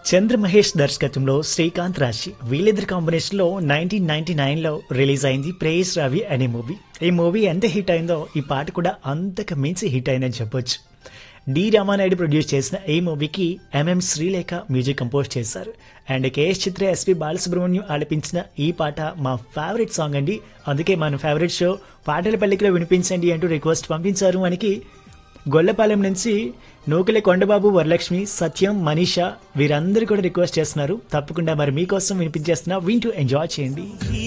చంద్ర మహేష్ దర్శకత్వంలో శ్రీకాంత్ రాశి వీళ్ళిద్దరి కాంబినేషన్లో నైన్టీన్ నైన్టీ నైన్లో రిలీజ్ అయింది ప్రేయస్ రవి అనే మూవీ ఈ మూవీ ఎంత హిట్ అయిందో ఈ పాట కూడా అంతకు మించి హిట్ అయిందని చెప్పొచ్చు డి రామానాయుడు ప్రొడ్యూస్ చేసిన ఈ మూవీకి ఎంఎం శ్రీలేఖ మ్యూజిక్ కంపోజ్ చేశారు and KS Chithra SP Balasubrahmanyam ఆలపించిన ఈ పాట మా ఫేవరెట్ సాంగ్ అండి అందుకే మన ఫేవరెట్ షో పాటల పల్లికలో వినిపించండి అంటూ రిక్వెస్ట్ పంపించారు మనకి గొల్లపాలెం నుంచి నూకలే కొండబాబు వరలక్ష్మి సత్యం మనీషా వీరందరూ కూడా రిక్వెస్ట్ చేస్తున్నారు తప్పకుండా మరి మీకోసం వినిపించేస్తున్నా వింటూ ఎంజాయ్ చేయండి